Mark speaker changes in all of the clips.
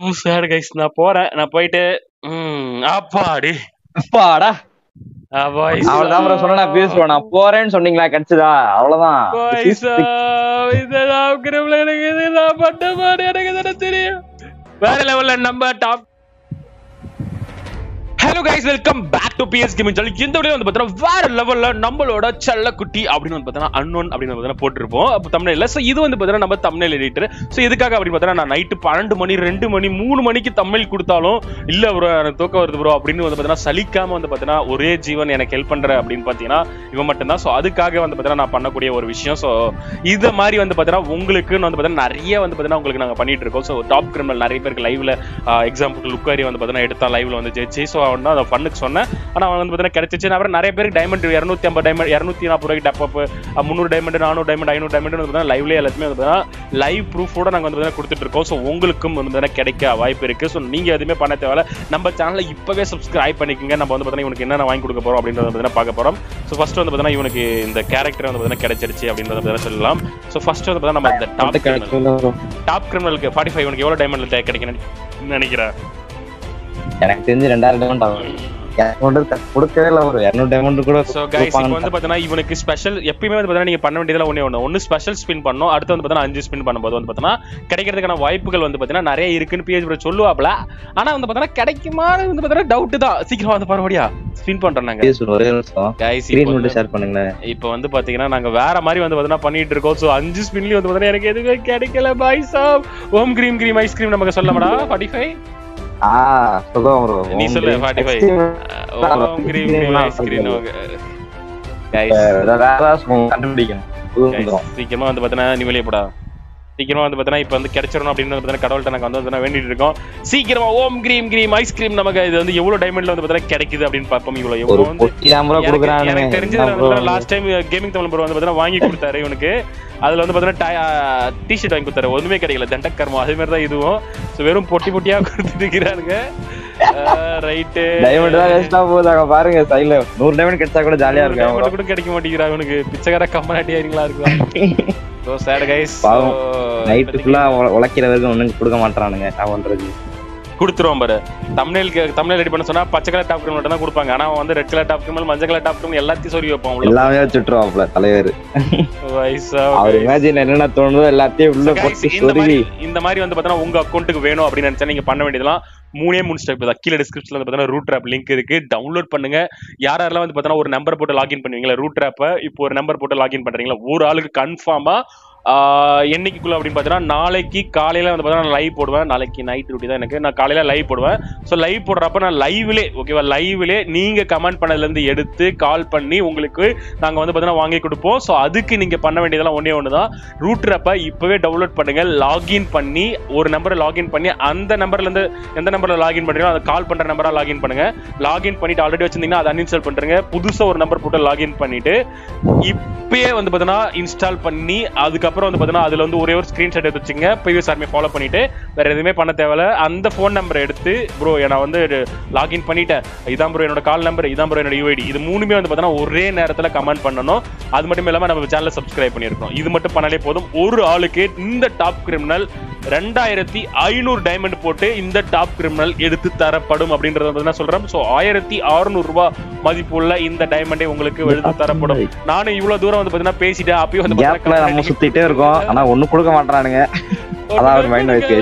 Speaker 1: Sir guys நான் போறேன் நான் போயிட்டு ம் அப்பாடி
Speaker 2: அப்பாடா
Speaker 1: பாய்ஸ்
Speaker 2: அவ்வளவுதான் bro சொன்னா நான் பேசுவேன் நான் போறேன்னு சொன்னீங்களா கிடைச்சதா அவ்வளவுதான் This is
Speaker 1: பாய்ஸா இதெல்லாம் கிரிமில் எனக்கு இது நான் பண்ண மாதிரி எனக்கு தானே தெரியும் வேற லெவல்ல நம்ம top hello guys welcome back to PS gaming சொல்லி இந்த வீடியோ வந்து பார்த்தீங்கன்னா வேற லெவல்ல நம்மளோட செல்லக்குட்டி அப்படின்னு வந்து பார்த்தீங்கன்னா அன்னோன் அப்படின்னு வந்து பார்த்தீங்கன்னா போட்டிருப்போம் அப்போ தமிழ்ல ஸோ இது வந்து பார்த்தீங்கன்னா நம்ம தமிழ் எடிட்டர் ஸோ இதுக்காக அப்படி பார்த்தீங்கன்னா நான் நைட்டு பன்னெண்டு மணி ரெண்டு மணி மூணு மணிக்கு தமிழ் கொடுத்தாலும் இல்ல ப்ரோ எனக்கு தூக்கம் வருது ப்ரோ அப்படின்னு வந்து பார்த்தீங்கன்னா சலிக்காம வந்து பார்த்தீங்கன்னா ஒரே ஜீவன் எனக்கு ஹெல்ப் பண்ற அப்படின்னு பார்த்தீங்கன்னா இவன் மட்டும்தான் ஸோ அதுக்காக வந்து பார்த்தீங்கன்னா நான் பண்ணக்கூடிய ஒரு விஷயம் ஸோ இது மாதிரி வந்து பார்த்தீங்கன்னா உங்களுக்குன்னு வந்து பார்த்தீங்கன்னா நிறைய வந்து பார்த்தீங்கன்னா உங்களுக்கு நாங்கள் பண்ணிட்டு இருக்கோம் ஸோ டாப் கிரிமினல் நிறைய பேருக்கு லைவ்ல எக்ஸாம்பிள் லுக்காரி வந்து பார்த்தீங்கன்னா எடுத்தா லைவ்ல வந்து ஜெயிச்சு ஸோ அவன் தான் அதை ஃபண்ணுக்கு சொன்னேன் ஆனால் அவன் வந்து பார்த்தீங்கன்னா கிடைச்சிச்சு அப்புறம் நிறைய பேருக்கு டைமண்ட் இரநூத்தி ஐம்பது டைமண்ட் இரநூத்தி நாற்பது ரூபாய்க்கு டப்பப் முந்நூறு டைமண்ட் நானூறு டைமண்ட் ஐநூறு டைமண்ட் வந்து பார்த்தீங்கன்னா லைவ்லேயே எல்லாத்துமே வந்து பார்த்தீங்கன்னா லைவ் ப்ரூஃபோட நாங்கள் வந்து பார்த்தீங்கன்னா கொடுத்துட்டு இருக்கோம் ஸோ உங்களுக்கும் வந்து பார்த்தீங்கன்னா கிடைக்க வாய்ப்பு இருக்கு ஸோ நீங்க எதுவுமே பண்ண தேவையில்ல நம்ம சேனலை இப்பவே சப்ஸ்கிரைப் பண்ணிக்கோங்க நம்ம வந்து பார்த்தீங்கன்னா இவனுக்கு என்னென்ன வாங்கி கொடுக்க போறோம் அப்படின்றத வந்து பார்த்தீங்கன்னா பார்க்க போறோம் ஸோ ஃபர்ஸ்ட் வந்து பார்த்தீங்கன்னா இவனுக்கு இந்த கேரக்டர் வந்து பார்த்தீங்கன்னா கிடைச்சிருச்சு அப்படின்றத பார்த்தீங்கன்னா சொல்லலாம் ஸோ ஃபர்ஸ்ட் வந்து பார்த்தீங்கன்னா நம்ம இந்த டாப்
Speaker 2: மட்டும் கிடைச்சதுல bro.
Speaker 1: டாப் கிரிமினலுக்கு ஃபார்ட்டி ஃபைவ் உனக்கு எவ்வளோ டைமண்ட்ல கிடைக்கணும் நினைக்கிறேன்
Speaker 2: எனக்கு தெரிஞ்சு ரெண்டாயிரம் டைமண்ட் ஆகும் எனக்கு மட்டும் த- கொடுக்கவே இல்லை ஒரு இரநூறு டைமண்ட் கூட
Speaker 1: ஸோ கைஸ் இப்போ வந்து
Speaker 2: கொடுப்பாங்கன்னு
Speaker 1: பார்த்தீங்கன்னா இவனுக்கு ஸ்பெஷல் எப்பயுமே வந்து பார்த்தீங்கன்னா நீங்க பண்ண வேண்டியதுல ஒண்ணே ஒன்று ஒன்று ஸ்பெஷல் ஸ்பின் பண்ணணும் அடுத்து வந்து பார்த்தீங்கன்னா அஞ்சு ஸ்பின் பண்ணும்போது வந்து பார்த்தீங்கன்னா கிடைக்கிறதுக்கான வாய்ப்புகள் வந்து பார்த்தீங்கன்னா நிறைய இருக்குன்னு பிஹெச் ப்ரோ சொல்லுவாப்ல ஆனா வந்து பார்த்தீங்கன்னா கிடைக்குமான்னு வந்து பார்த்தீங்கன்னா டவுட் தான் சீக்கிரம் வந்து பரவாடியா ஸ்பின் பண்றோம் நாங்க
Speaker 2: பேசுவோம் ஒரே நிமிஷம்
Speaker 1: கைஸ்
Speaker 2: ஸ்கிரீன் மட்டும் ஷேர் பண்ணுங்களேன்
Speaker 1: இப்போ வந்து பாத்தீங்கன்னா நாங்க வேற மாதிரி வந்து பார்த்தீங்கன்னா பண்ணிட்டு இருக்கோம் ஸோ அஞ்சு ஸ்பின்லயும் வந்து பார்த்தீங்கன்னா எனக்கு எதுவுமே கிடைக்கல பாய் சாப் ஓம் கிரீம் கிரீம் ஐஸ்கிரீம் நமக்கு சொல்லமாடா ஃபார்ட்டி ஃபைவ்
Speaker 2: ஆ சொல்லுவோம் bro.
Speaker 1: நீ சொல்லு
Speaker 2: உங்களுக்கு
Speaker 1: 45 ஓம் கிரீம் கிரீம் ஐஸ்கிரீம் கைஸ்
Speaker 2: வேற ஏதாச்சும் கண்டுபிடிக்கணும் புது
Speaker 1: Guys,
Speaker 2: வந்துரும்.
Speaker 1: சீக்கிரமா வந்து பார்த்தீங்கன்னா நீ வெளியே போடா சீக்கிரமா வந்து பார்த்தீங்கன்னா இப்போ வந்து கிடைச்சிடணும் அப்படின்னு வந்து பார்த்தீங்கன்னா கடவுள்கிட்ட நாங்கள் வந்து பார்த்தீங்கன்னா வேண்டிட்டு இருக்கோம் சீக்கிரமா ஓம் கிரீம் கிரீம் ஐஸ்கிரீம் நமக்கு இது வந்து எவ்வளவு டைமண்ட்ல வந்து பார்த்தீங்கன்னா கிடைக்குது அப்படின்னு பார்ப்போம் இவ்வளவு
Speaker 2: ஒரு
Speaker 1: எவ்வளவு வந்து
Speaker 2: பொட்டி தான் bro
Speaker 1: எனக்கு-
Speaker 2: கொடுக்குறானுங்க.
Speaker 1: எனக்கு தெரிஞ்சதுல
Speaker 2: என்ன bro?
Speaker 1: வந்து last time gaming Tamil bro வந்து பார்த்தீங்கன்னா வாங்கி கொடுத்தாரு இவனுக்கு அதுல வந்து பார்த்தீங்கன்னா டிஷர்ட் வாங்கி கொடுத்தாரு ஒண்ணுமே கிடைக்கல தண்டக்கர்மம் அதே மாதிரி தான் இதுவும் ஸோ வெறும் பொட்டி பொட்டியா கொடுத்துட்டு இருக்கிறானுங்க ரைட்டு
Speaker 2: diamond தான் waste ஆ போகுது அங்க பாருங்க சைடுல நூறு டைமண்ட் கிடைச்சா கூட ஜாலியா இருக்கும்
Speaker 1: டைமண்ட் கூட கிடைக்க மாட்டேங்கிறா இவனுக்கு பிச்சைக்கார கம்பனாட்டி ஆயிருங்களா இருக்கு ஸோ சேட் கைஸ்
Speaker 2: பாவம். நைட்டு ஃபுல்லா உழைக்கிற வரைக்கும் ஒண்ணும் கொடுக்க மாட்டானுங்க என்ன பண்றது
Speaker 1: கொடுத்துருவோம் பாரு தமிழ்க்கு தமிழ் ரெடி பண்ண சொன்னா பச்சை கலர் டாப் மட்டும் தான் கொடுப்பாங்க ஆனா அவன் வந்து ரெட் கலர் டாப் கிரிமல் மஞ்சள் கலர் டாப் கிரிமல் எல்லாத்தையும் சொல்லி வைப்பான் உள்ள
Speaker 2: எல்லாமே வச்சுட்டுருவாப்ல தலைவர்
Speaker 1: வயசா
Speaker 2: அவர் இமேஜின் என்னென்ன தோணுதோ எல்லாத்தையும் உள்ள
Speaker 1: Guys,
Speaker 2: போட்டு
Speaker 1: இந்த மாதிரி
Speaker 2: சொருகி
Speaker 1: இந்த மாதிரி வந்து பார்த்தீங்கன்னா உங்க அக்கௌண்ட்டுக்கு வேணும் அப்படின்னு நினைச்சா நீங்க பண்ண வேண்டியதெல்லாம் மூணே மூணு ஸ்டெப் தான் கீழே டிஸ்கிரிப்ஷன்ல வந்து பார்த்தீங்கன்னா ரூட் ஆப் லிங்க் இருக்கு டவுன்லோட் பண்ணுங்க யார் யாரெல்லாம் வந்து பார்த்தீங்கன்னா ஒரு நம்பர் போட்டு லாகின் பண்ணுவீங்களா ரூட் ஆப்பை இப்போ ஒரு நம்பர் போட்டு லாகின் பண்றீங்களா ஒரு ஆளுக்கு கன்ஃபார்மா என்னைக்குள்ள அப்படின்னு பார்த்தீங்கன்னா நாளைக்கு காலையில வந்து பார்த்தீங்கன்னா லைவ் போடுவேன் நாளைக்கு நைட் டியூட்டி தான் எனக்கு நான் காலையில லைவ் போடுவேன் ஸோ லைவ் போடுறப்ப நான் லைவ்லே ஓகேவா லைவ்லே நீங்க கமெண்ட் பண்ணதுல இருந்து எடுத்து கால் பண்ணி உங்களுக்கு நாங்க வந்து பார்த்தீங்கன்னா வாங்கி கொடுப்போம் ஸோ அதுக்கு நீங்க பண்ண வேண்டியதெல்லாம் ஒண்ணே ஒன்று தான் ரூட் ஆப்பை இப்பவே டவுன்லோட் பண்ணுங்க லாகின் பண்ணி ஒரு நம்பரை லாகின் பண்ணி அந்த நம்பர்ல இருந்து எந்த நம்பர்ல லாகின் பண்றீங்களோ அதை கால் பண்ற நம்பரா லாகின் பண்ணுங்க லாகின் பண்ணிட்டு ஆல்ரெடி வச்சிருந்தீங்கன்னா அதை அன்இன்ஸ்டால் பண்றீங்க புதுசா ஒரு நம்பர் போட்டு லாகின் பண்ணிட்டு இப்பயே வந்து பார்த்தீங்கன்னா இன்ஸ்டால் பண்ணி அதுக்கப்புறம் வந்து பார்த்தீங்கன்னா அதுல வந்து ஒரே ஒரு ஸ்கிரீன்ஷாட் எடுத்து வச்சுங்க ப்ரீவியஸ் ஆர்மி ஃபாலோ பண்ணிட்டு வேற எதுவுமே பண்ண தேவையில்ல அந்த ஃபோன் நம்பரை எடுத்து ப்ரோ நான் வந்து லாகின் பண்ணிட்டேன் இதான் ப்ரோ என்னோட கால் நம்பர் இதான் ப்ரோ என்னோட யூஐடி இது மூணுமே வந்து பார்த்தீங்கன்னா ஒரே நேரத்தில் கமெண்ட் பண்ணணும் அது மட்டும் இல்லாம நம்ம சேனலை சப்ஸ்கிரைப் பண்ணியிருக்கோம் இது மட்டும் பண்ணாலே போதும் ஒரு ஆளுக்கு இந்த டாப் கிரிமினல் ரெண்டாயிரத்தி ஐநூறு டைமண்ட் போட்டு இந்த டாப் கிரிமினல் எடுத்து தரப்படும் அப்படின்றத வந்து நான் சொல்றேன் ஸோ ஆயிரத்தி அறுநூறு ரூபாய் மதிப்புள்ள இந்த டைமண்டே உங்களுக்கு எடுத்து தரப்படும் நானும் இவ்வளவு தூரம் வந்து பாத்தீங்கன்னா பேசிட்டேன் அப்பயும் வந்து
Speaker 2: கேப்ல நம்ம
Speaker 1: பாத்தீங்கன்னா
Speaker 2: சுத்திட்டே இருக்கோம் ஆனா ஒண்ணும் கொடுக்க மாட்டானுங்க அதான் ஒரு mind வைக்கு.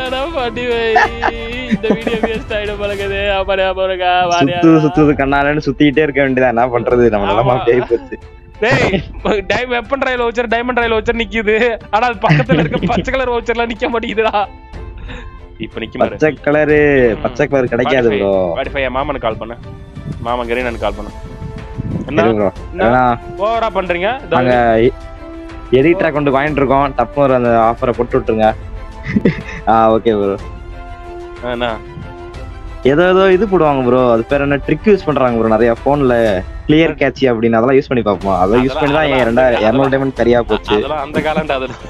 Speaker 1: இந்த வீடியோ வேஸ்ட் ஆயிடும் பழகுது அப்பாடே அப்பாருக்கா
Speaker 2: சுத்து சுத்துது கண்ணாலன்னு சுத்திட்டே இருக்க வேண்டியதா என்ன பண்றது நம்ம நிலமா
Speaker 1: ஆமா.
Speaker 2: அப்படியே போச்சு
Speaker 1: டேய் டை வெப்பன் ரயில் வச்சர் டைமண்ட் ரயில் வச்சர் நிக்குது ஆனா அது பக்கத்துல இருக்க பச்சை கலர் வச்சர்லாம் நிக்க மாட்டேங்குதுடா இப்ப நிக்க மாரு
Speaker 2: பச்சை கலரு பச்சை கலர் கிடைக்காது ப்ரோ
Speaker 1: வாடிஃபை என் மாமனுக்கு கால் பண்ணு மாமன் கரீனனுக்கு கால் பண்ணு என்ன
Speaker 2: சரி ப்ரோ
Speaker 1: என்ன?
Speaker 2: ஏன்னா
Speaker 1: ஓவரா பண்றீங்க இதோ
Speaker 2: நாங்க எடிட்டரா கொண்டு வாங்கிட்டு இருக்கோம் டப்பு ஒரு அந்த ஆஃபரை போட்டு விட்டுருங்க ஆ ஓகே ப்ரோ
Speaker 1: என்ன
Speaker 2: ஏதோ ஏதோ இது போடுவாங்க ப்ரோ அது பேர் என்ன ட்ரிக் யூஸ் பண்றாங்க ப்ரோ நிறைய போன்ல கிளியர் கேட்சி அப்படின்னு அதெல்லாம் யூஸ் பண்ணி பார்ப்போம் அதெல்லாம் யூஸ் பண்ணி தான் என் ரெண்டாயிரம் இரநூறு டைமண்ட் சரியா போச்சு
Speaker 1: அதெல்லாம் அந்த காலம்டா அதெல்லாம்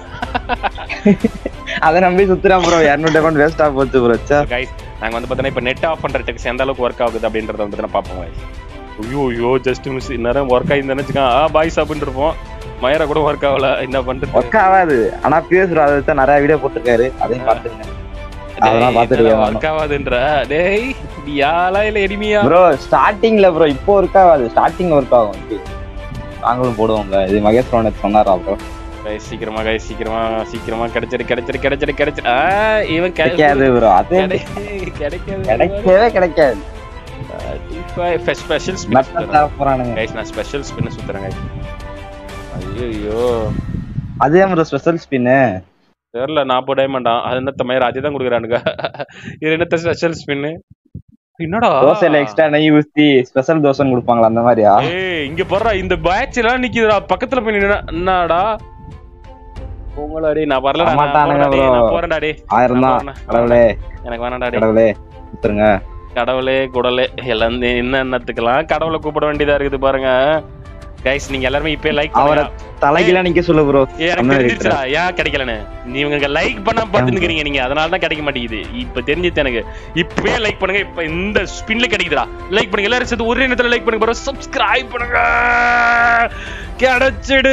Speaker 2: அதை நம்பி சுத்துறான் ப்ரோ இரநூறு டைமண்ட் வேஸ்டா போச்சு ப்ரோ சே
Speaker 1: கைஸ் நாங்க வந்து பார்த்தீங்கன்னா இப்போ நெட் ஆஃப் பண்ற டெக்ஸ் எந்த அளவுக்கு ஒர்க் ஆகுது அப்படின்றத வந்து நான் பார்ப்போம் guys. ஐயோ ஐயோ ஜஸ்ட் மிஸ் இந்நேரம் ஒர்க் ஆகிருந்தேன்னு வச்சுக்கோங்க ஆ பாய்ஸ் அப்படின்னு இருப்போம் மயரா கூட ஒர்க் ஆகல என்ன பண்றது
Speaker 2: ஒர்க் ஆகாது ஆனா பிஎஸ் அதை வச்சா நிறைய வீடியோ போட்டிருக்காரு அதையும் பாத்துங்க அதெல்லாம் பாத்துருக்கேன் நானும்.
Speaker 1: ஒர்க் ஆகாதுன்ற டேய் நீ யாழா இல்ல எனிமியா
Speaker 2: ப்ரோ ஸ்டார்டிங்ல ப்ரோ இப்போ ஒர்க் ஆகாது ஸ்டார்டிங் ஒர்க் ஆகும் இது. நாங்களும் போடுவோங்க இது மகேஷ் ரோனத் சொன்னாரா ப்ரோ
Speaker 1: guys, சீக்கிரமா guys, சீக்கிரமா சீக்கிரமா கிடைச்சிரு கிடைச்சிரு கிடைச்சிரு கிடைச்சிரு ஆ, இவன் கிடை-
Speaker 2: கிடைக்காது ப்ரோ அது
Speaker 1: கிடை- கிடைக்காது
Speaker 2: கிடைக்கவே கிடைக்காது
Speaker 1: ஸ்பெஷல்
Speaker 2: நட்டா தர போறானுங்க
Speaker 1: கைஸ் நான் ஸ்பெஷல் ஸ்பின் சுத்துறேன் guys. ஐயோ
Speaker 2: அதே ப்ரோ ஸ்பெஷல் ஸ்பின்னு
Speaker 1: தெரியல நாற்பது டைமண்டா அது என்ன மாதிரி ராஜி தான் கொடுக்குறானுங்க இது என்னத்த ஸ்பெஷல் ஸ்பின்னு என்னடா
Speaker 2: தோசையில எக்ஸ்ட்ரா நெய் ஊத்தி ஸ்பெஷல் தோசைன்னு கொடுப்பாங்களா அந்த மாதிரியா
Speaker 1: ஏய் இங்க போடுறா இந்த பேட்ச் எல்லாம் நிக்குதுடா பக்கத்துல போய் நின்னா என்னடா உங்களா டேய் நான் வரலடா நான்
Speaker 2: ஆமாட்டானுங்க
Speaker 1: போறேன்டா டேய்,
Speaker 2: bro.
Speaker 1: நான் போறேன்டா டேய்
Speaker 2: ஆயிரம்
Speaker 1: நான்
Speaker 2: தான்
Speaker 1: போறேன்டா.
Speaker 2: கடவுளே
Speaker 1: எனக்கு வேணாம்டா டேய்
Speaker 2: கடவுளே கொடுத்துருங்க
Speaker 1: கடவுளே குடலே எல்லாம் இந்த என்ன என்னத்துக்கலாம் கடவுளை கூப்பிட வேண்டியதா இருக்குது பாருங்க கைஸ் நீங்க எல்லாருமே இப்பே லைக்
Speaker 2: அவரை தலைகீழ நிக்க சொல்லு ப்ரோ
Speaker 1: எனக்கு
Speaker 2: அம்மா
Speaker 1: தெரிஞ்சிச்சுடா ஏன் கிடைக்கலன்னு நீங்க லைக் பண்ணாம பாத்துக்கிறீங்க நீங்க அதனால தான் கிடைக்க மாட்டேங்குது இப்ப தெரிஞ்சிச்சு எனக்கு இப்பவே லைக் பண்ணுங்க இப்ப இந்த ஸ்பின்ல கிடைக்குதுடா லைக் பண்ணுங்க எல்லாரும் சேர்த்து ஒரே நேரத்துல லைக் பண்ணுங்க ப்ரோ சப்ஸ்கிரைப் பண்ணுங்க கிடைச்சிடு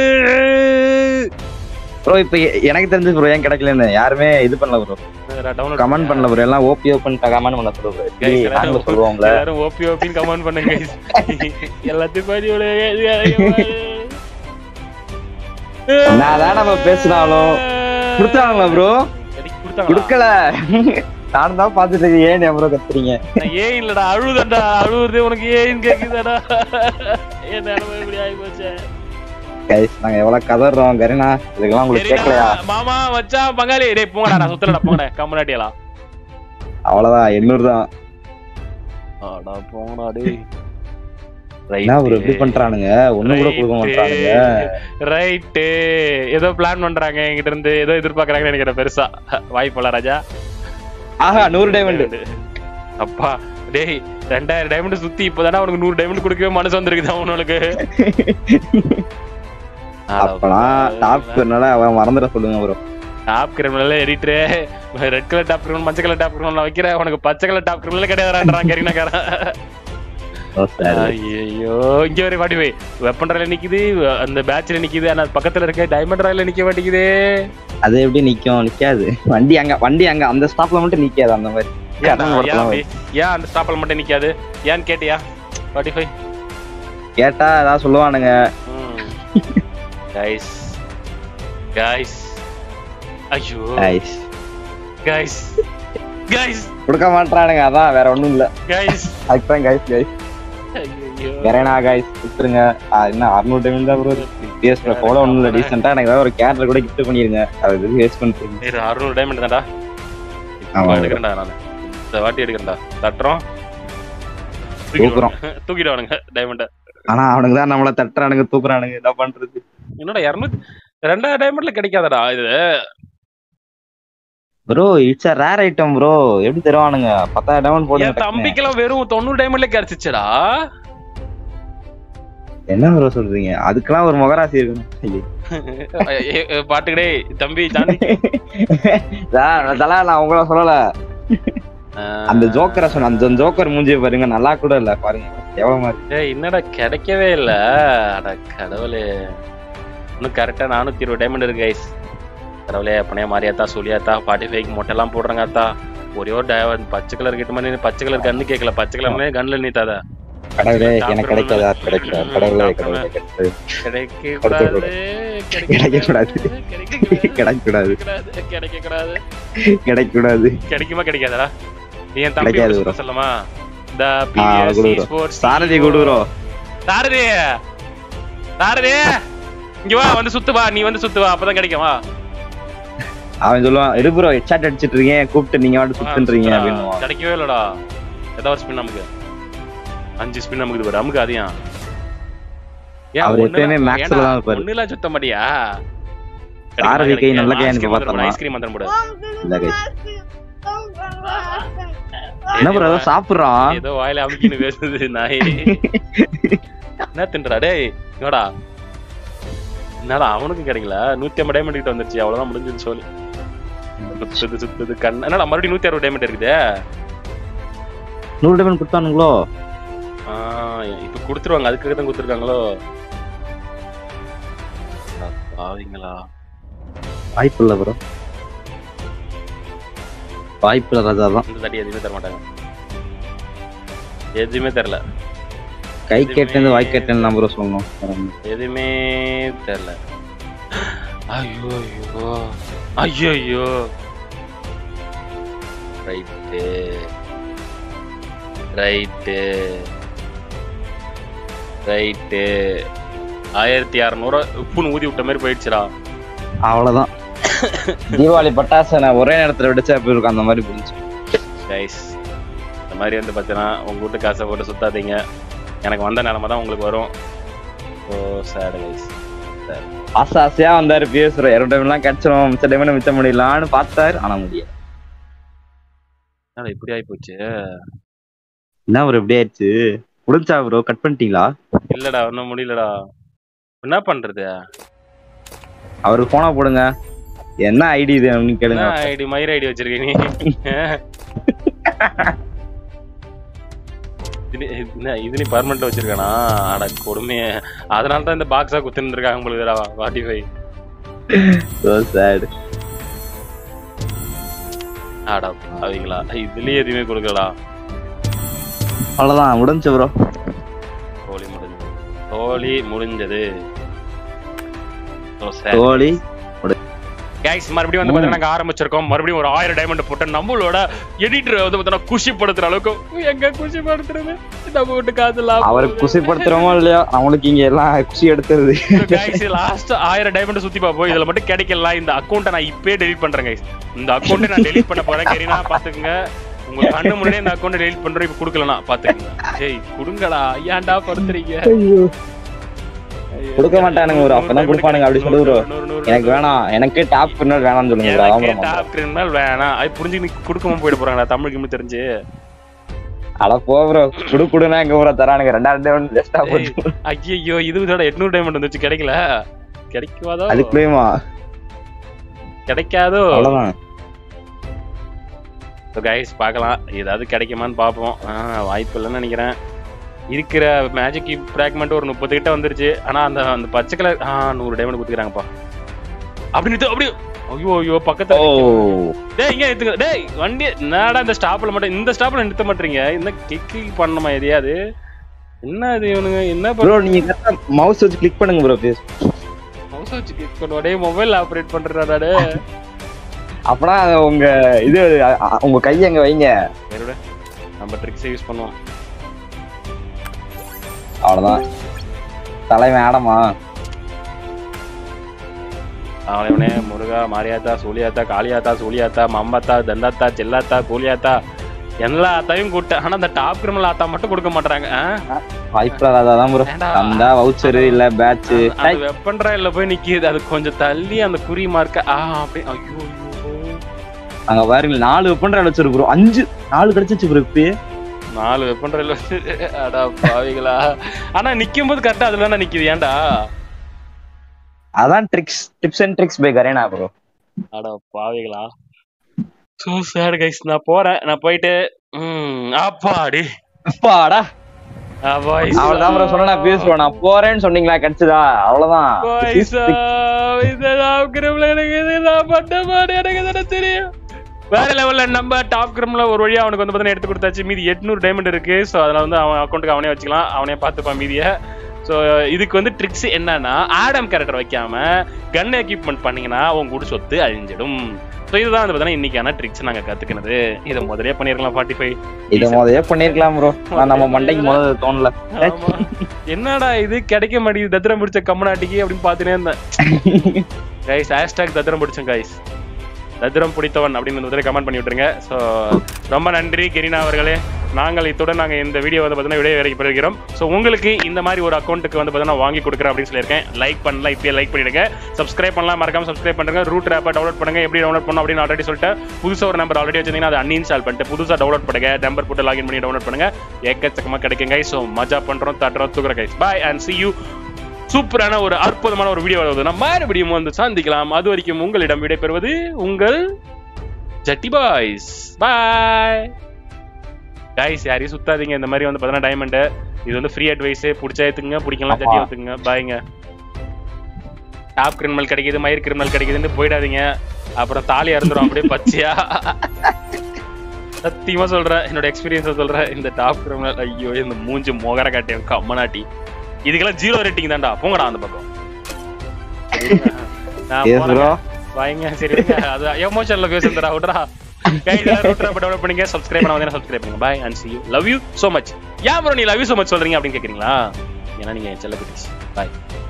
Speaker 2: ப்ரோ இப்ப எ- எனக்கு தெரிஞ்சு ப்ரோ ஏன் கிடைக்கலன்னு யாருமே இது பண்ணல ப்ரோ
Speaker 1: டவுன்லோட்
Speaker 2: கமெண்ட் பண்ணல ப்ரோ எல்லாம் ஓபி ஓபன் கமெண்ட் பண்ண ப்ரோ
Speaker 1: Guys, எல்லாரும்
Speaker 2: சொல்லுவாங்களே
Speaker 1: எல்லாரும் ஓபி ஓபின்னு கமெண்ட் பண்ணுங்க guys. எல்லாத்தையும் படி
Speaker 2: என்னதான் நம்ம பேசினாலும் கொடுத்தாங்களா ப்ரோ
Speaker 1: கொடுத்தாங்களா
Speaker 2: கொடுக்கல நானும் தான் பாத்துட்டு இருக்கேன் ஏன் ப்ரோ கத்துறீங்க
Speaker 1: நான் ஏன் இல்லடா அழுவுதண்டா அழுவுறது உனக்கு ஏன் கேக்குதாடா என் நிலைமை இப்படி ஆகி போச்சே
Speaker 2: கைஸ் நாங்க எவ்வளவு கதறோம் கரீனா இதுக்கெல்லாம் உங்களுக்கு கேட்கலையா
Speaker 1: சரிடா, மாமா வச்சா பங்காளி டேய் போங்கடா நான் சுத்தலடா போங்கடா கம்மனாட்டியலாம்
Speaker 2: அவ்வளவுதான் எண்ணூறு தான்
Speaker 1: ஆடா போங்கடா டேய்
Speaker 2: என்ன ப்ரோ இப்படி பண்றானுங்க ஒண்ணு கூட கொடுக்க மாட்டானுங்க
Speaker 1: ரைட்டு ஏதோ பிளான் பண்றாங்க என்கிட்ட இருந்து ஏதோ எதிர்பார்க்கறாங்கன்னு நினைக்கிறேன் பெருசா வாய்ப்புல ராஜா
Speaker 2: ஆஹா நூறு டைமண்ட்
Speaker 1: அப்பா டேய் ரெண்டாயிரம் டைமண்ட் சுத்தி இப்பதானே அவனுக்கு நூறு டைமண்ட் கொடுக்கவே மனசு வந்திருக்குது அவனுக்கு
Speaker 2: அப்பனா டாப் என்னால அவன் மறந்துட சொல்லுங்க bro
Speaker 1: top criminal editor red colour top criminal மஞ்சள் கலர் டாப் கிரிமினல் வைக்கிறேன் உனக்கு பச்சை கலர் டாப் கிரிமினல் கிடையாதுறான் கரீனாக்காரன் ஐயோ இங்க வரை வாடி போய் வெப்பன் ராயில நிக்குது அந்த பேட்ச்ல நிக்குது ஆனா பக்கத்துல இருக்க டைமண்ட் ராயில நிக்க மாட்டேங்குது
Speaker 2: அது எப்படி நிக்கும் நிக்காது வண்டி அங்க வண்டி அங்க அந்த ஸ்டாப்ல மட்டும் நிக்காது அந்த மாதிரி கடன்
Speaker 1: ஏன்
Speaker 2: படத்துல
Speaker 1: அப்படி? ஏன் அந்த ஸ்டாப்ல மட்டும் நிக்காது ஏன்னு கேட்டியா ஃபார்ட்டி ஃபைவ்
Speaker 2: கேட்டா ஏதாவது சொல்லுவானுங்க
Speaker 1: கைஸ் கைஸ் ஐயோ
Speaker 2: கைஸ்
Speaker 1: கைஸ் கைஸ்
Speaker 2: கொடுக்க மாட்டானுங்க அதான் வேற ஒண்ணும் இல்ல
Speaker 1: கைஸ்
Speaker 2: அதுதான் கைஸ் கைஸ்
Speaker 1: ஐயோ
Speaker 2: வேறேனா கைஸ் கொடுத்துருங்க ஆ, என்ன அறுநூறு டைம் தான் ப்ரோ பிஎஸ் போட ஒண்ணும் இல்ல டீசெண்டா எனக்கு ஏதாவது ஒரு கேரக்டர் கூட கிஃப்ட் பண்ணிருங்க அது வேஸ்ட் பண்ணிட்டு
Speaker 1: இரு, அறுநூறு டைமண்ட் தான்டா
Speaker 2: ஆமா.
Speaker 1: இப்ப எடுக்கிறேன்டா நான் இந்த வாட்டி எடுக்கிறேன்டா தட்டுறோம்
Speaker 2: தூக்குறோம்.
Speaker 1: தூக்கிடுவானுங்க டைமண்ட
Speaker 2: ஆனா அவனுங்க தான் நம்மள தட்டுறானுங்க தூக்குறானுங்க என்ன பண்றது
Speaker 1: என்னடா இரநூத்தி ரெண்டாயிரம் டைமண்ட்ல கிடைக்காதடா இது
Speaker 2: bro it's a rare item bro எப்படி தருவானுங்க பத்தாயிரம் டைமண்ட் போடுங்க
Speaker 1: என்
Speaker 2: டக்குனு.
Speaker 1: தம்பிக்கெல்லாம் வெறும் தொண்ணூறு டைமண்ட்ல கிடைச்சிச்சடா
Speaker 2: என்ன ப்ரோ சொல்றீங்க அதுக்கெல்லாம் ஒரு முகராசி இருக்கணும் ஐயோ.
Speaker 1: பாட்டுக்கடே தம்பி தாண்டி
Speaker 2: சார், அதெல்லாம் நான் உங்களை சொல்லல அந்த ஜோக்கரை சொன்ன அந்த ஜோக்கர் மூஞ்சிய பாருங்க நல்லா கூட இல்ல பாருங்க எவ்வளவு மாதிரி
Speaker 1: டேய் என்னடா கிடைக்கவே இல்ல அட கடவுளே இன்னும் கரெக்டா நானூத்தி இருபது டைமண்ட் இருக்கு கைஸ் கடவுளே அப்பனே மாரியாத்தா சொல்லியாத்தா ஃபார்ட்டி ஃபைவ் மொட்டைலாம் போடுறாங்க அத்தா ஒரே ஒரு டை- பச்சை கலர் கிட்ட மாதிரி பச்சை கலர் கண்ணு கேட்கல பச்சை கலர்னே கண்ணுல நீட்டாத
Speaker 2: கடவுளே எனக்கு கிடைக்காதா கிடைக்காது கடவுளே கடவுளே கிடைக்காது
Speaker 1: கிடைக்க
Speaker 2: கொடுத்து
Speaker 1: கூடாது
Speaker 2: கிடைக்க கூடாது. கிடைக்க கூடாது
Speaker 1: கிடைக்க கூடாது
Speaker 2: கிடைக்க கூடாது
Speaker 1: கிடைக்குமா கிடைக்காதடா என் தம்பி
Speaker 2: கிடைக்காது
Speaker 1: ஒண்ணு
Speaker 2: bro.
Speaker 1: சொல்லமா இந்த
Speaker 2: ஆ, அதை கொடு bro.
Speaker 1: ஸ்போர்ட்ஸ்
Speaker 2: சாரதி கொடுக்குறோம்
Speaker 1: சாரதி சாரதி இங்க வா வந்து சுத்து வா நீ வந்து சுத்து வா அப்பதான் கிடைக்கும் வா
Speaker 2: அவன் சொல்லுவான் இரு ப்ரோ ஹெட்ஷாட் அடிச்சிட்டு இருக்கேன் கூப்பிட்டு நீங்க வாட்டு சுத்துன்றீங்க
Speaker 1: சுத்துடா.
Speaker 2: அப்படின்னு
Speaker 1: கிடைக்கவே இல்லடா ஏதாவது ஒரு ஸ்பின் நமக்கு அஞ்சு ஸ்பின் நமக்கு இது நமக்கு அதையும்
Speaker 2: அவர் எப்பயுமே max ல தான் இருப்பாரு.
Speaker 1: ஒண்ணுலாம் சுத்த மாட்டியா
Speaker 2: சாரதி கை நல்ல கையான்னு இப்ப பார்த்தோமா?
Speaker 1: ஐஸ்கிரீம் மந்திரம் போடு
Speaker 2: இல்ல guys. என்ன ப்ரோ ஏதோ சாப்பிடுறான்
Speaker 1: ஏதோ வாயில அமுக்கின்னு பேசுது நாய் என்ன தின்றா டேய் என்னடா என்னடா அவனுக்கும் கிடைக்கல நூத்தி ஐம்பது டைமண்ட் கிட்ட வந்துருச்சு அவ்வளவுதான் முடிஞ்சுன்னு சொல்லி சுத்துது சுத்துது கண் என்னடா மறுபடியும் நூத்தி அறுபது டைமண்ட் இருக்குது
Speaker 2: நூறு டைமண்ட் கொடுத்தானுங்களோ
Speaker 1: இப்ப கொடுத்துருவாங்க அதுக்காக தான் கொடுத்துருக்காங்களோ பாவீங்களா
Speaker 2: வாய்ப்பு இல்ல ப்ரோ வாய்ப்பு இல்ல ராஜா தான்
Speaker 1: இந்த தாட்டி எதுவுமே தர மாட்டாங்க எதுவுமே தரல
Speaker 2: கை கேட்டேன் வாய் கேட்டேன் தான் ப்ரோ சொல்லணும்
Speaker 1: எதுவுமே தெரியல ஐயோ ஐயோ ஐயோ ஐயோ ரைட்டு ரைட்டு ரைட்டு ஆயிரத்தி அறநூறு உப்புன்னு ஊதி விட்ட மாதிரி போயிடுச்சுடா
Speaker 2: அவ்வளவுதான் தீபாவளி பட்டாசை நான் ஒரே நேரத்துல வெடிச்சா எப்படி இருக்கும் அந்த மாதிரி புரிஞ்சு
Speaker 1: கைஸ் இந்த மாதிரி வந்து பார்த்தீங்கன்னா உங்க வீட்டு காசை போட்டு சுத்தாதீங்க எனக்கு வந்த நிலமை தான் உங்களுக்கு வரும் ஓ சேடு கைஸ்
Speaker 2: ஆசை ஆசையா வந்தாரு பேசுறோம் இரண்டு டைம் எல்லாம் கிடைச்சிரும் மிச்ச டைம் மிச்சம் முடியலான்னு பார்த்தாரு ஆனா முடியாது
Speaker 1: என்னடா இப்படி ஆகி போச்சு
Speaker 2: என்ன ப்ரோ இப்படி ஆயிடுச்சு முடிஞ்சா ப்ரோ கட் பண்ணிட்டீங்களா
Speaker 1: இல்லடா ஒன்றும் முடியலடா என்ன பண்றது
Speaker 2: அவருக்கு போனா போடுங்க என்ன ஐடி இது அப்படின்னு கேளுங்க
Speaker 1: என்ன ஐடி மயிர் ஐடி வச்சிருக்க நீ இது என்ன, இது நீ பர்மனெண்ட் வச்சிருக்கானா அட கொடுமையே அதனால தான் இந்த பாக்ஸா குத்துன்னு இருக்காங்க உங்களுக்கு ஃபார்ட்டி ஃபைவ்
Speaker 2: So sad.
Speaker 1: ஆடா பாவீங்களா இதுலயே எதுவுமே கொடுக்கலடா
Speaker 2: அவ்வளவுதான் முடிஞ்சு ப்ரோ
Speaker 1: ஹோலி முடிஞ்சது ஹோலி முடிஞ்சது So sad.
Speaker 2: தோழி
Speaker 1: கைஸ் மறுபடியும் வந்து பார்த்தீங்கன்னா நாங்க ஆரம்பிச்சிருக்கோம் மறுபடியும் ஒரு ஆயிரம் டைமண்ட் போட்டு நம்மளோட எடிட்டர் வந்து பார்த்தீங்கன்னா குஷிப்படுத்துற அளவுக்கு எங்க குஷிப்படுத்துறது நம்ம விட்டு காசு
Speaker 2: அவரை குசிப்படுத்துறோமோ இல்லையோ அவங்களுக்கு இங்க எல்லாம் குசி எடுத்துருது
Speaker 1: கைஸ் லாஸ்ட் ஆயிரம் டைமண்ட் சுத்தி பாப்போம் இதுல மட்டும் கிடைக்கல இந்த அக்கௌண்ட்டை நான் இப்பயே டெலீட் பண்றேன் கைஸ் இந்த அக்கௌண்ட்டை நான் டெலீட் பண்ண போறேன் கரீனா பாத்துக்கங்க உங்க கண்ணு முன்னாடியே இந்த அக்கௌண்ட் டெலீட் பண்றோம் இப்ப குடுக்கலனா பாத்துக்கங்க ஏய் குடுங்கடா ஏன்டா படுத்துறீங்க ஐயோ.
Speaker 2: கொடுக்க மாட்டானுங்க bro. அப்பதான் கொடுப்பானுங்க. அப்படி சொல்லு bro.
Speaker 1: நூறு, நூறு, நூறு,
Speaker 2: எனக்கு வேணாம் எனக்கு டாப் பின்னால் வேணாம்னு சொல்லுங்க bro. அதான் bro
Speaker 1: எனக்கு
Speaker 2: மாட்டேன்.
Speaker 1: டாப் கிரிமினல் வேணாம் அது புரிஞ்சு நீ கொடுக்காம போயிட போறாங்களா தமிழ் கிமி தெரிஞ்சு
Speaker 2: அட போ ப்ரோ குடு குடுனா எங்க ப்ரோ தரானுங்க ரெண்டாயிரம் டைமண்ட் பெஸ்டா போட்டு
Speaker 1: ஐயோ இது விட எட்நூறு டைமண்ட் வந்துச்சு கிடைக்கல கிடைக்குவாதோ
Speaker 2: அதுக்குள்ளேயுமா
Speaker 1: கிடைக்காதோ
Speaker 2: அவ்வளவுதான்
Speaker 1: கைஸ் பார்க்கலாம் ஏதாவது கிடைக்குமான்னு பார்ப்போம் ஆ, வாய்ப்பு இல்லைன்னு நினைக்கிறேன் இருக்கிற மேஜிக் ஃப்ராக்மெண்ட் ஒரு முப்பது கிட்ட வந்துருச்சு ஆனா அந்த அந்த பச்சை கலர் ஆ நூறு டைமண்ட் கொடுத்துக்கிறாங்கப்பா அப்படி நிறுத்து அப்படி ஐயோ ஐயோ பக்கத்துல
Speaker 2: ஓ
Speaker 1: டேய் இங்க நிறுத்துங்க டேய் வண்டி என்னடா இந்த ஸ்டாப்ல மட்டும் இந்த ஸ்டாப்ல நிறுத்த மாட்டீங்க என்ன கிளிக் கிளிக் பண்ணணுமா எதையாவது என்ன இது இவனுங்க என்ன
Speaker 2: ப்ரோ நீங்க கரெக்டா மவுஸ் வச்சு கிளிக் பண்ணுங்க ப்ரோ ப்ளீஸ்
Speaker 1: மவுஸ் வச்சு கிளிக் பண்ணுவா டேய் மொபைல் ஆபரேட் பண்றடா டேய்
Speaker 2: அப்பனா உங்க இது அ- அ- உங்க கையை அங்க வைங்க
Speaker 1: வேற நம்ம ட்ரிக்ஸ் யூஸ் பண்ணுவோம்
Speaker 2: அவ்வளவுதான் தலைவன் ஆடமா
Speaker 1: அவனே முருகா மாரியாத்தா சூலியாத்தா காளியாத்தா சூலியாத்தா மம்பத்தா தந்தாத்தா செல்லாத்தா கூலியாத்தா எல்லா ஆத்தாவையும் கூப்பிட்டேன் ஆனா அந்த டாப் கிரிமல் ஆத்தா மட்டும் கொடுக்க மாட்டாங்க
Speaker 2: வாய்ப்பு அதான் ப்ரோ தந்தா வவுச்சர் இல்ல பேட்ச்
Speaker 1: அது வெப்பன் ட்ராயில போய் நிக்கிது அது கொஞ்சம் தள்ளி அந்த குறி மார்க்க ஆ அப்படி ஐயோ ஐயோ
Speaker 2: அங்க பாருங்க நாலு வெப்பன் வச்சிருக்கு ப்ரோ அஞ்சு நாலு கிடைச்சிச்சு ப்ரோ இப்பயே
Speaker 1: நாலு வெப்பன் ட்ராயில் வந்து அடா பாவிகளா ஆனா நிக்கும் போது கரெக்டா அதுல தானே நிக்குது ஏன்டா
Speaker 2: அதான் tricks tips and tricks by Garena bro
Speaker 1: அட பாவிகளா சோ சேட் கைஸ் நான் போறேன் நான் போயிட்டு ம் அப்பாடி
Speaker 2: அப்பாடா
Speaker 1: அவ்வாய்
Speaker 2: அவ்வளவுதான் ப்ரோ சொன்னா நான் பேசுவேன் நான் போறேன்னு சொன்னீங்களா கிடைச்சதா அவ்வளவுதான் This is
Speaker 1: பைசா
Speaker 2: trick.
Speaker 1: இதெல்லாம் கிரம்ல எனக்கு இதெல்லாம் பண்ண மாட்டேன் எனக்கு தானே தெரியும் வேற லெவல்ல நம்ம டாப் கிரம்ல ஒரு வழியா அவனுக்கு வந்து பார்த்தீங்கன்னா எடுத்து கொடுத்தாச்சு மீதி எட்நூறு டைமண்ட் இருக்கு ஸோ அதில் வந்து அவன் அக்கௌண்ட்டுக்கு அவனே வச்சுக்கலாம் அவனே பார்த்துப்பான் மீதியை ஸோ இதுக்கு வந்து ட்ரிக்ஸ் என்னன்னா ஆடம் கேரக்டர் வைக்காம கன் எக்யூப்மெண்ட் பண்ணீங்கன்னா உங்க கூட சொத்து அழிஞ்சிடும் ஸோ இதுதான் வந்து பார்த்தீங்கன்னா இன்னைக்கான ட்ரிக்ஸ் நாங்க கத்துக்கினது இதை முதலே பண்ணிருக்கலாம் ஃபார்ட்டி ஃபைவ்
Speaker 2: இத முதலே பண்ணிருக்கலாம் ப்ரோ நம்ம மண்டைக்கு முதல்ல தோணல
Speaker 1: ஆமா. என்னடா இது கிடைக்க மாட்டேங்குது தத்திரம் பிடிச்ச கம்மநாட்டிக்கு அப்படின்னு பார்த்துனே இருந்தேன் கைஸ் ஹேஷ்டாக் தத்திரம் பிடிச்சேன் கைஸ் தத்திரம் பிடித்தவன் அப்படின்னு வந்து கமெண்ட் பண்ணி விட்டுருங்க ஸோ ரொம்ப நன்றி கிரினா அவர்களே நாங்கள் இத்துடன் நாங்கள் இந்த வீடியோ வந்து பார்த்தீங்கன்னா விடைய வரைக்கும் பெறுகிறோம் ஸோ உங்களுக்கு இந்த மாதிரி ஒரு அக்கௌண்ட்டுக்கு வந்து பார்த்தீங்கன்னா வாங்கி கொடுக்குறேன் அப்படின்னு சொல்லியிருக்கேன் லைக் பண்ணலாம் இப்பயே லைக் பண்ணிடுங்க சப்ஸ்கிரைப் பண்ணலாம் மறக்காம சப்ஸ்கிரைப் பண்ணுங்க ரூட் ஆப்பை டவுன்லோட் பண்ணுங்க எப்படி டவுன்லோட் பண்ணணும் அப்படின்னு ஆல்ரெடி சொல்லிட்டு புதுசாக ஒரு நம்பர் ஆல்ரெடி வச்சிருந்தீங்கன்னா அதை அன்இன்ஸ்டால் பண்ணிட்டு புதுசாக டவுன்லோட் பண்ணுங்க நம்பர் போட்டு லாகின் பண்ணி டவுன்லோட் பண்ணுங்க எக்கச்சக்கமாக கிடைக்குங்க ஸோ மஜா பண்றோம் தட்டுறோம் தூக்குற guys bye and see you சூப்பரான ஒரு அற்புதமான ஒரு வீடியோ வருவது நம்ம மறுபடியும் வந்து சந்திக்கலாம் அது வரைக்கும் உங்களிடம் விடைபெறுவது உங்கள் ஜட்டி பாய்ஸ் பாய் கைஸ் யாரையும் சுத்தாதீங்க இந்த மாதிரி வந்து பார்த்தீங்கன்னா டைமண்ட் இது வந்து ஃப்ரீ அட்வைஸ் பிடிச்சா ஏத்துக்குங்க பிடிக்கலாம் ஜட்டி
Speaker 2: ஆமா.
Speaker 1: ஏத்துக்குங்க பாய்ங்க டாப் கிரிமினல் கிடைக்குது மயிர் கிரிமினல் கிடைக்குதுன்னு போயிடாதீங்க அப்புறம் தாலி அறுந்துரும் அப்படியே பச்சையா சத்தியமா சொல்றேன் என்னோட எக்ஸ்பீரியன்ஸ் சொல்றேன் இந்த டாப் கிரிமினல் ஐயோ இந்த மூஞ்சி மொகர காட்டியம் கம்மனாட்டி இதுக்கெல்லாம் ஜீரோ ரேட்டிங் தான்டா போங்கடா அந்த பக்கம் சரிங்க. நான்
Speaker 2: எஸ்
Speaker 1: போறேங்க.
Speaker 2: ப்ரோ
Speaker 1: வாங்க சரி விடுங்க. அது எமோஷன்ல பேசுறா விட்றா கைஸ் ரூட்டர் பட் டவுன்லோட் பண்ணுங்க சப்ஸ்கிரைப் பண்ண வந்து சப்ஸ்கிரைப் பண்ணுங்க bye and see you love you so much ஏன் ப்ரோ நீ லவ் யூ so much சொல்றீங்க அப்படின்னு கேக்குறீங்களா ஏன்னா நீங்க என் செல்ல குட்டீஸ் பை